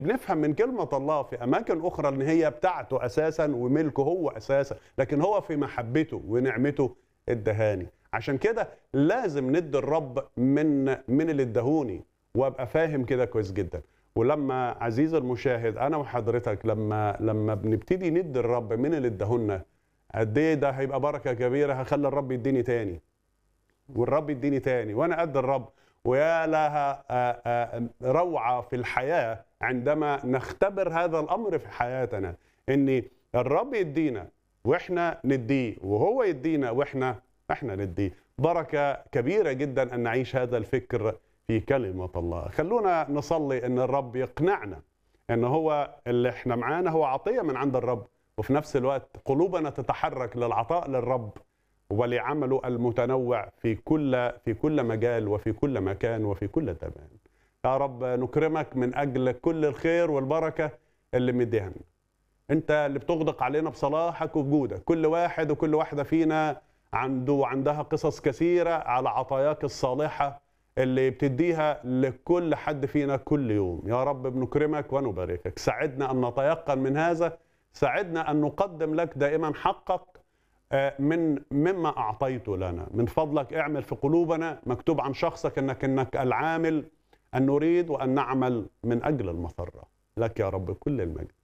بنفهم من كلمة الله في أماكن أخرى إن هي بتاعته أساسا وملكه هو أساسا لكن هو في محبته ونعمته ادهاني عشان كده لازم ندي الرب من من اللي ادهوني وابقى فاهم كده كويس جدا ولما عزيزي المشاهد انا وحضرتك لما لما بنبتدي ندي الرب من اللي ادهولنا قد ايه ده هيبقى بركه كبيره هخلي الرب يديني تاني والرب يديني تاني وانا قد الرب ويا لها آه، آه، روعه في الحياه عندما نختبر هذا الامر في حياتنا ان الرب يدينا واحنا نديه وهو يدينا واحنا احنا نديه بركه كبيره جدا ان نعيش هذا الفكر في كلمه الله خلونا نصلي ان الرب يقنعنا ان هو اللي احنا معانا هو عطيه من عند الرب وفي نفس الوقت قلوبنا تتحرك للعطاء للرب ولعمله المتنوع في كل في كل مجال وفي كل مكان وفي كل زمان. يا رب نكرمك من اجل كل الخير والبركه اللي مديها لنا. انت اللي بتغدق علينا بصلاحك وجودك، كل واحد وكل واحده فينا عنده وعندها قصص كثيره على عطاياك الصالحه اللي بتديها لكل حد فينا كل يوم، يا رب بنكرمك ونباركك، ساعدنا ان نتيقن من هذا، ساعدنا ان نقدم لك دائما حقك من مما اعطيته لنا من فضلك اعمل في قلوبنا مكتوب عن شخصك انك انك العامل ان نريد وان نعمل من اجل المسره لك يا رب كل المجد